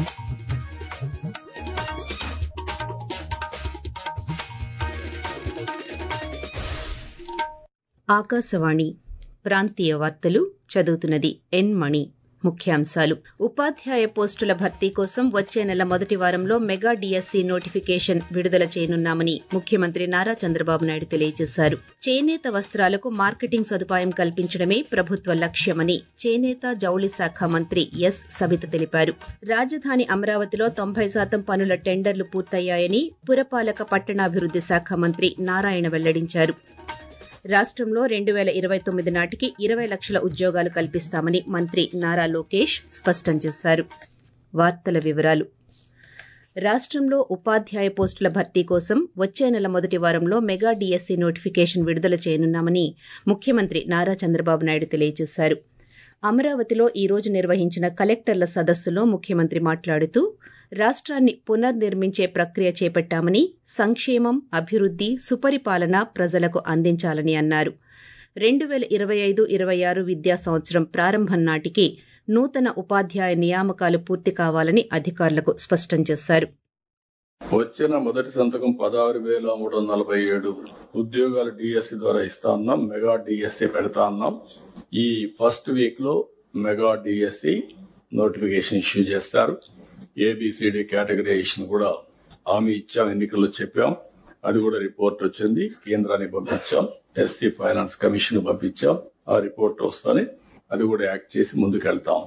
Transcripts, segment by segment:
ఆకాశవాణి ప్రాంతీయ వార్తలు చదువుతున్నది ఎన్ మణి ముఖ్యాంశాలు ఉపాధ్యాయ పోస్టుల భర్తీ కోసం వచ్చే నెల మొదటి వారంలో మెగా డిఎస్సి నోటిఫికేషన్ విడుదల చేయనున్నామని ముఖ్యమంత్రి నారా చంద్రబాబు నాయుడు తెలియజేశారు చేనేత వస్త్రాలకు మార్కెటింగ్ సదుపాయం కల్పించడమే ప్రభుత్వ లక్ష్యమని చేనేత జౌళి శాఖ మంత్రి ఎస్ సబిత తెలిపారు రాజధాని అమరావతిలో తొంభై శాతం పనుల టెండర్లు పూర్తయ్యాయని పురపాలక పట్టణాభివృద్ది శాఖ మంత్రి నారాయణ వెల్లడించారు రాష్టంలో రెండు పేల ఇరవై తొమ్మిది నాటికి ఇరవై లక్షల ఉద్యోగాలు కల్పిస్తామని మంత్రి నారా లోకేష్ స్పష్టం చేశారు వార్తల వివరాలు రాష్టంలో ఉపాధ్యాయ పోస్టుల భర్తీ కోసం వచ్చే నెల మొదటి వారంలో మెగా డిఎస్సి నోటిఫికేషన్ విడుదల చేయనున్నామని ముఖ్యమంత్రి నారా చంద్రబాబు నాయుడు తెలియజేశారు అమరావతిలో ఈ రోజు నిర్వహించిన కలెక్టర్ల సదస్సులో ముఖ్యమంత్రి మాట్లాడుతూ రాష్ట్రాన్ని పునర్నిర్మించే ప్రక్రియ చేపట్టామని సంక్షేమం అభివృద్ది సుపరిపాలన ప్రజలకు అందించాలని అన్నారు రెండు పేల ఇరవై ఐదు ఇరవై ఆరు విద్యా సంవత్సరం ప్రారంభం నాటికి నూతన ఉపాధ్యాయ నియామకాలు పూర్తి కావాలని అధికారులకు స్పష్టం చేశారు వచ్చిన మొదటి సంతకం పదహారు వేల మూడు వందల నలభై ఏడు ఉద్యోగాలు డిఎస్సి ద్వారా ఇస్తా ఉన్నాం మెగా డిఎస్సి పెడతా ఉన్నాం ఈ ఫస్ట్ వీక్ లో మెగా డిఎస్సి నోటిఫికేషన్ ఇష్యూ చేస్తారు ఏబిసిడి కేటగరైజేషన్ కూడా హామీ ఇచ్చాం ఎన్నికల్లో చెప్పాం అది కూడా రిపోర్ట్ వచ్చింది కేంద్రానికి పంపించాం ఎస్సీ ఫైనాన్స్ కమిషన్ పంపించాం ఆ రిపోర్ట్ వస్తానే అది కూడా యాక్ట్ చేసి ముందుకెళ్తాం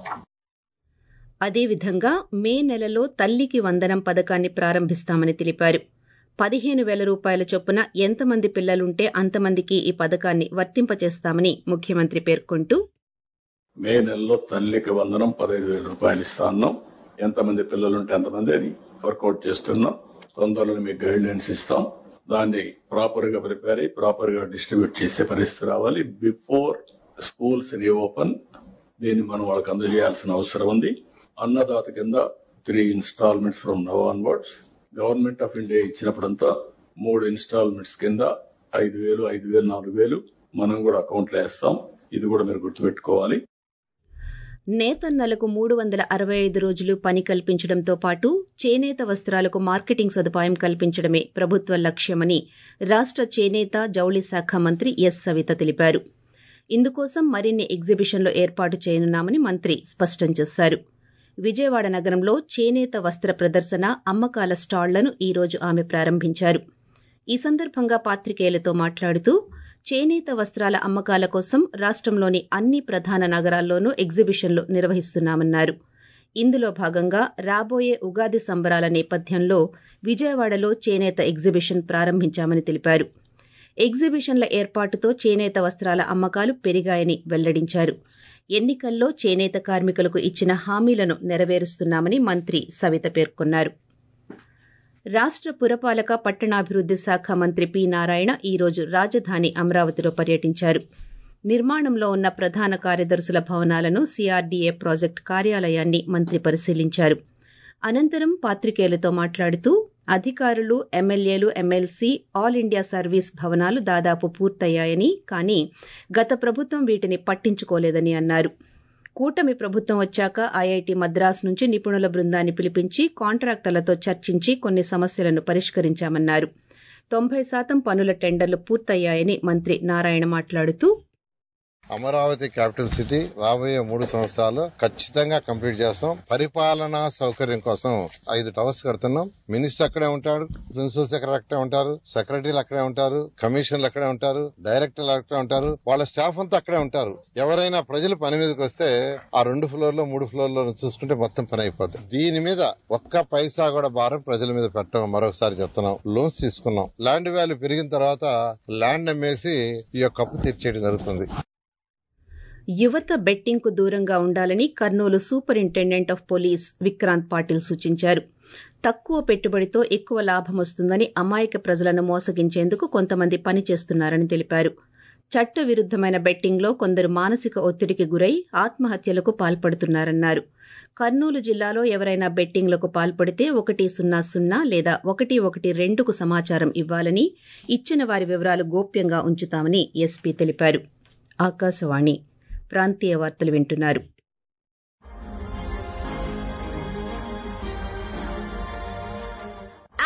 అదేవిధంగా మే నెలలో తల్లికి వందనం పథకాన్ని ప్రారంభిస్తామని తెలిపారు పదిహేను వేల రూపాయల చొప్పున ఎంతమంది పిల్లలుంటే అంతమందికి ఈ పథకాన్ని వర్తింపచేస్తామని ముఖ్యమంత్రి పేర్కొంటూ మే నెలలో తల్లికి వందనం పదహైదు వేల రూపాయలు ఇస్తా ఉన్నాం ఎంతమంది పిల్లలుంటే అంతమంది అని వర్కౌట్ చేస్తున్నాం తొందరలో మీకు గైడ్ లైన్స్ ఇస్తాం దాన్ని ప్రాపర్ గా ప్రిపేర్ అయ్యి ప్రాపర్ గా డిస్ట్రిబ్యూట్ చేసే పరిస్థితి రావాలి బిఫోర్ స్కూల్స్ రీఓపెన్ దీన్ని మనం వాళ్ళకి అందజేయాల్సిన అవసరం ఉంది అన్నదాత కింద three instalments from now onwards government of India ఇచ్చినప్పుడంతా మూడు ఇన్స్టాల్మెంట్స్ కింద ఐదు వేలు ఐదు వేలు నాలుగు వేలు మనం కూడా అకౌంట్లో వేస్తాం ఇది కూడా మీరు గుర్తుపెట్టుకోవాలి నేతన్నలకు మూడు వందల అరవై ఐదు రోజులు పని కల్పించడంతో పాటు చేనేత వస్త్రాలకు మార్కెటింగ్ సదుపాయం కల్పించడమే ప్రభుత్వ లక్ష్యమని రాష్ట చేనేత జౌళి శాఖ మంత్రి ఎస్ సవిత తెలిపారు ఇందుకోసం మరిన్ని ఎగ్జిబిషన్లు ఏర్పాటు చేయనున్నామని మంత్రి స్పష్టం చేశారు విజయవాడ నగరంలో చేనేత వస్త్ర ప్రదర్శన అమ్మకాల స్టాళ్లను ఈ రోజు ఆమె ప్రారంభించారు ఈ సందర్భంగా పాత్రికేయులతో మాట్లాడుతూ చేనేత వస్త్రాల అమ్మకాల కోసం రాష్టంలోని అన్ని ప్రధాన నగరాల్లోనూ ఎగ్జిబిషన్లు నిర్వహిస్తున్నామన్నారు ఇందులో భాగంగా రాబోయే ఉగాది సంబరాల నేపథ్యంలో విజయవాడలో చేనేత ఎగ్జిబిషన్ ప్రారంభించామని తెలిపారు ఎగ్జిబిషన్ల ఏర్పాటుతో చేనేత వస్త్రాల అమ్మకాలు పెరిగాయని వెల్లడించారు ఎన్నికల్లో చేనేత కార్మికులకు ఇచ్చిన హామీలను నెరవేరుస్తున్నామని మంత్రి సవిత పేర్కొన్నారు రాష్ట పురపాలక పట్టణాభివృద్ది శాఖ మంత్రి పి నారాయణ ఈ రోజు రాజధాని అమరావతిలో పర్యటించారు నిర్మాణంలో ఉన్న ప్రధాన కార్యదర్శుల భవనాలను సిఆర్డీఏ ప్రాజెక్టు కార్యాలయాన్ని మంత్రి పరిశీలించారు అనంతరం పాత్రికేయులతో మాట్లాడుతూ అధికారులు ఎమ్మెల్యేలు ఎమ్మెల్సీ ఆల్ ఇండియా సర్వీస్ భవనాలు దాదాపు పూర్తయ్యాయని కానీ గత ప్రభుత్వం వీటిని పట్టించుకోలేదని అన్నారు కూటమి ప్రభుత్వం వచ్చాక ఐఐటి మద్రాస్ నుంచి నిపుణుల బృందాన్ని పిలిపించి కాంట్రాక్టర్లతో చర్చించి కొన్ని సమస్యలను పరిష్కరించామన్నారు తొంభై శాతం పనుల టెండర్లు పూర్తయ్యాయని మంత్రి నారాయణ మాట్లాడుతూ అమరావతి క్యాపిటల్ సిటీ రాబోయే మూడు సంవత్సరాలు ఖచ్చితంగా కంప్లీట్ చేస్తాం పరిపాలనా సౌకర్యం కోసం ఐదు టవర్స్ కడుతున్నాం మినిస్టర్ అక్కడే ఉంటాడు ప్రిన్సిపల్ సెక్రటరీ అక్కడే ఉంటారు సెక్రటరీలు అక్కడే ఉంటారు కమిషనర్లు అక్కడే ఉంటారు డైరెక్టర్లు అక్కడే ఉంటారు వాళ్ళ స్టాఫ్ అంతా అక్కడే ఉంటారు ఎవరైనా ప్రజలు పని మీదకి వస్తే ఆ రెండు ఫ్లోర్ లో మూడు ఫ్లోర్ లో చూసుకుంటే మొత్తం పని అయిపోతుంది దీని మీద ఒక్క పైసా కూడా భారం ప్రజల మీద పెట్టడం మరొకసారి చెప్తున్నాం లోన్స్ తీసుకున్నాం ల్యాండ్ వాల్యూ పెరిగిన తర్వాత ల్యాండ్ అమ్మేసి ఈ యొక్క అప్పు తీర్చేయడం జరుగుతుంది యువత బెట్టింగ్ కు దూరంగా ఉండాలని Kurnool superintendent of police Vikrant Patil సూచించారు తక్కువ పెట్టుబడితో ఎక్కువ లాభం వస్తుందని అమాయక ప్రజలను మోసగించేందుకు కొంతమంది పని చేస్తున్నారని తెలిపారు చట్ట విరుద్దమైన బెట్టింగ్లో కొందరు మానసిక ఒత్తిడికి గురై ఆత్మహత్యలకు పాల్పడుతున్నారన్నారు కర్నూలు జిల్లాలో ఎవరైనా బెట్టింగ్లకు పాల్పడితే ఒకటి సున్నా సున్నా లేదా ఒకటి ఒకటి రెండుకు సమాచారం ఇవ్వాలని ఇచ్చిన వారి వివరాలు గోప్యంగా ఉంచుతామని ఎస్పీ తెలిపారు ఆకాశవాణి ప్రాంతీయ వార్తలు వింటున్నారు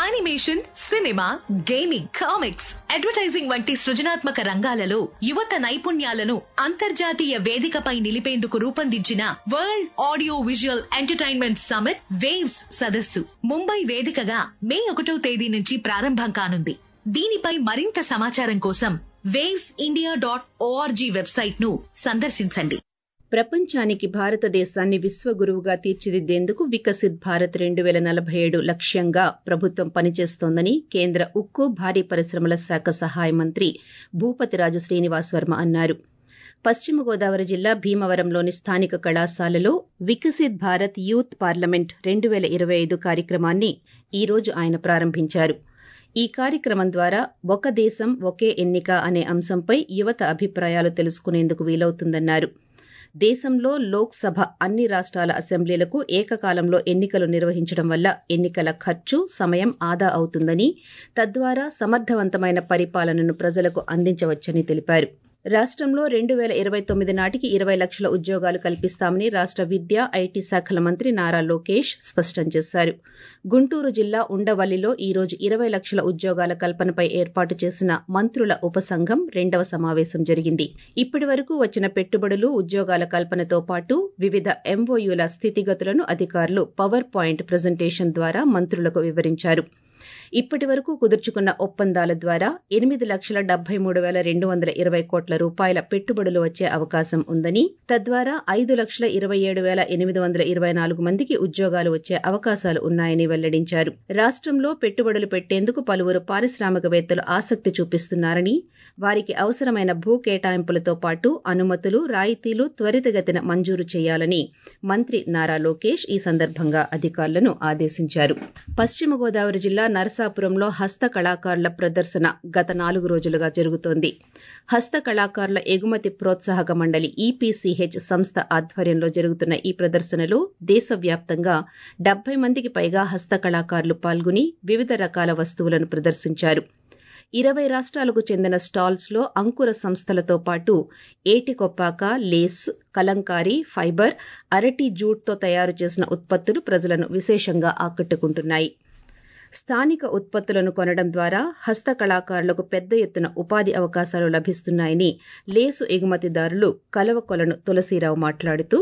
animation cinema gaming comics advertising వంటి సృజనాత్మక రంగాలలో యువత నైపుణ్యాలను అంతర్జాతీయ వేదికపై నిలిపేందుకు రూపొందించిన world audio visual entertainment summit వేవ్స్ సదస్సు ముంబై వేదికగా మే ఒకటో తేదీ నుంచి ప్రారంభం కానుంది దీనిపై మరింత సమాచారం కోసం వేవ్స్ ఇండియా డాట్ ఓఆర్జీ వెబ్సైట్ ను సందర్శించండి ప్రపంచానికి భారతదేశాన్ని విశ్వగురువుగా తీర్చిదిద్దేందుకు వికసిత్ భారత్ రెండు వేల నలభై ఏడు లక్ష్యంగా ప్రభుత్వం పనిచేస్తోందని కేంద్ర ఉక్కు భారీ పరిశ్రమల శాఖ సహాయ మంత్రి భూపతిరాజు శ్రీనివాస్ వర్మ అన్నారు పశ్చిమ గోదావరి జిల్లా భీమవరంలోని స్థానిక కళాశాలలో వికసిత్ భారత్ యూత్ పార్లమెంట్ రెండు వేల ఇరవై ఐదు కార్యక్రమాన్ని ఈ రోజు ఆయన ప్రారంభించారు ఈ కార్యక్రమం ద్వారా ఒక దేశం ఒకే ఎన్నిక అనే అంశంపై యువత అభిప్రాయాలు తెలుసుకునేందుకు వీలవుతుందన్నారు దేశంలో లోక్సభ అన్ని రాష్ట్రాల అసెంబ్లీలకు ఏకకాలంలో ఎన్నికలు నిర్వహించడం వల్ల ఎన్నికల ఖర్చు సమయం ఆదా అవుతుందని తద్వారా సమర్థవంతమైన పరిపాలనను ప్రజలకు అందించవచ్చని తెలిపారు రాష్టంలో రెండు వేల ఇరవై తొమ్మిది నాటికి ఇరవై లక్షల ఉద్యోగాలు కల్పిస్తామని రాష్ట విద్యా ఐటీ శాఖల మంత్రి నారా లోకేష్ స్పష్టం చేశారు గుంటూరు జిల్లా ఉండవల్లిలో ఈ రోజు ఇరవై లక్షల ఉద్యోగాల కల్పనపై ఏర్పాటు చేసిన మంత్రుల ఉపసంఘం రెండవ సమావేశం జరిగింది ఇప్పటి వరకు వచ్చిన పెట్టుబడులు ఉద్యోగాల కల్పనతో పాటు వివిధ ఎంఓయూల స్థితిగతులను అధికారులు పవర్ పాయింట్ ప్రజెంటేషన్ ద్వారా మంత్రులకు వివరించారు ఇప్పటి వరకు కుదుర్చుకున్న ఒప్పందాల ద్వారా ఎనిమిది లక్షల డెబ్బై మూడు వేల రెండు వందల ఇరవై కోట్ల రూపాయల పెట్టుబడులు వచ్చే అవకాశం ఉందని తద్వారా ఐదు లక్షల ఇరవై ఏడు వేల ఎనిమిది వందల ఇరవై నాలుగు మందికి ఉద్యోగాలు వచ్చే అవకాశాలు ఉన్నాయని వెల్లడించారు రాష్టంలో పెట్టుబడులు పెట్టేందుకు పలువురు పారిశ్రామికవేత్తలు ఆసక్తి చూపిస్తున్నారని వారికి అవసరమైన భూ కేటాయింపులతో పాటు అనుమతులు రాయితీలు త్వరితగతిన మంజూరు చేయాలని మంత్రి నారా లోకేష్ ఈ సందర్భంగా అధికారులను ఆదేశించారు పశ్చిమ గోదావరి జిల్లా నరసాపురంలో హస్త కళాకారుల ప్రదర్శన గత నాలుగు రోజులుగా జరుగుతోంది హస్త కళాకారుల ఎగుమతి ప్రోత్సాహక మండలి ఈపీసీహెచ్ సంస్థ ఆధ్వర్యంలో జరుగుతున్న ఈ ప్రదర్శనలో దేశవ్యాప్తంగా డెబ్బై మందికి పైగా హస్త కళాకారులు పాల్గొని వివిధ రకాల వస్తువులను ప్రదర్శించారు ఇరవై రాష్ట్రాలకు చెందిన స్టాల్స్ లో అంకుర సంస్థలతో పాటు ఏటికొప్పాక లేస్ కలంకారీ ఫైబర్ అరటి జూట్తో తయారు చేసిన ఉత్పత్తులు ప్రజలను విశేషంగా ఆకట్టుకుంటున్నాయి స్థానిక ఉత్పత్తులను కొనడం ద్వారా హస్త కళాకారులకు పెద్ద ఎత్తున ఉపాధి అవకాశాలు లభిస్తున్నాయని లేసు ఎగుమతిదారులు కలవకొలను తులసీరావు మాట్లాడుతూ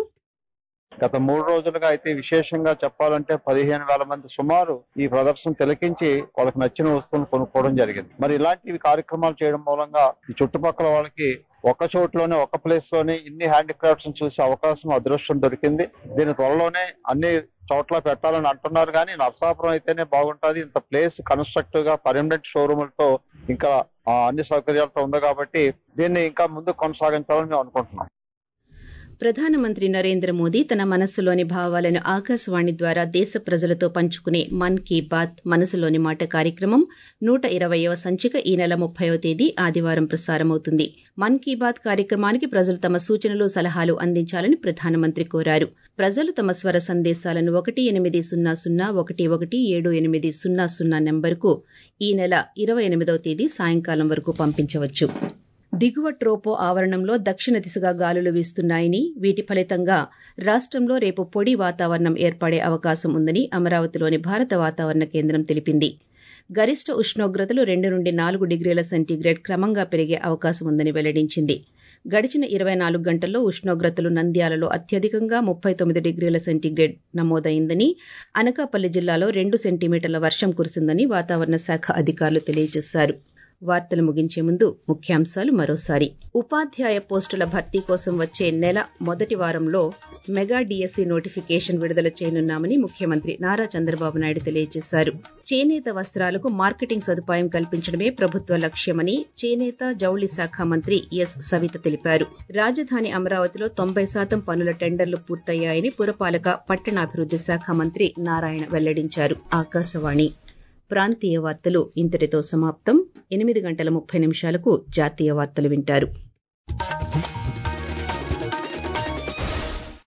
గత మూడు రోజులుగా అయితే విశేషంగా చెప్పాలంటే పదిహేను వేల మంది సుమారు ఈ ప్రదర్శన తిలకించి వాళ్ళకి నచ్చిన వస్తువులను కొనుక్కోవడం జరిగింది మరి ఇలాంటివి కార్యక్రమాలు చేయడం మూలంగా ఈ చుట్టుపక్కల వాళ్ళకి ఒక చోట్లోనే ఒక ప్లేస్ లోనే ఇన్ని హ్యాండిక్రాఫ్ట్స్ చూసే అవకాశం అదృష్టం దొరికింది దీని త్వరలోనే అన్ని చోట్ల పెట్టాలని అంటున్నారు కానీ నర్సాపురం అయితేనే బాగుంటుంది ఇంత ప్లేస్ కన్స్ట్రక్టివ్ గా పర్మనెంట్ షోరూములతో ఇంకా అన్ని సౌకర్యాలతో ఉంది కాబట్టి దీన్ని ఇంకా ముందు కొనసాగించాలని మేము అనుకుంటున్నాం ప్రధానమంత్రి నరేంద్ర మోదీ తన మనస్సులోని భావాలను ఆకాశవాణి ద్వారా దేశ ప్రజలతో పంచుకునే మన్ కీ బాత్ మనసులోని మాట కార్యక్రమం నూట ఇరవయవ సంచిక ఈ నెల ముప్పైవ తేదీ ఆదివారం ప్రసారమవుతుంది మన్ కీ బాత్ కార్యక్రమానికి ప్రజలు తమ సూచనలు సలహాలు అందించాలని ప్రధానమంత్రి కోరారు ప్రజలు తమ స్వర సందేశాలను ఒకటి ఎనిమిది సున్నా సున్నా ఒకటి ఒకటి ఏడు ఎనిమిది సున్నా సున్నా నెంబర్కు ఈ నెల ఇరవై ఎనిమిదవ తేదీ సాయంకాలం వరకు పంపించవచ్చు దిగువ ట్రోపో ఆవరణంలో దక్షిణ దిశగా గాలులు వీస్తున్నాయని వీటి ఫలితంగా రాష్టంలో రేపు పొడి వాతావరణం ఏర్పడే అవకాశం ఉందని అమరావతిలోని భారత వాతావరణ కేంద్రం తెలిపింది గరిష్ట ఉష్ణోగ్రతలు రెండు నుండి నాలుగు డిగ్రీల సెంటీగ్రేడ్ క్రమంగా పెరిగే అవకాశం ఉందని వెల్లడించింది గడిచిన ఇరవై నాలుగు గంటల్లో ఉష్ణోగ్రతలు నంద్యాలలో అత్యధికంగా ముప్పై తొమ్మిది డిగ్రీల సెంటీగ్రేడ్ నమోదైందని అనకాపల్లి జిల్లాలో రెండు సెంటీమీటర్ల వర్షం కురిసిందని వాతావరణ శాఖ అధికారులు తెలియజేశారు వార్తలు ముగించే ముందు ముఖ్యాంశాలు మరోసారి ఉపాధ్యాయ పోస్టుల భర్తీ కోసం వచ్చే నెల మొదటి వారంలో మెగా డిఎస్సీ నోటిఫికేషన్ విడుదల చేయనున్నామని ముఖ్యమంత్రి నారా చంద్రబాబు నాయుడు తెలియజేశారు చేనేత వస్త్రాలకు మార్కెటింగ్ సదుపాయం కల్పించడమే ప్రభుత్వ లక్ష్యమని చేనేత జౌళి శాఖ మంత్రి ఎస్ సవిత తెలిపారు రాజధాని అమరావతిలో తొంభై శాతం పనుల టెండర్లు పూర్తయ్యాయని పురపాలక పట్టణాభివృద్ది శాఖ మంత్రి నారాయణ వెల్లడించారు ఆకాశవాణి ప్రాంతీయ వార్తలు ఇంతటితో సమాప్తం ఎనిమిది గంటల ముప్పై నిమిషాలకు జాతీయ వార్తలు వింటారు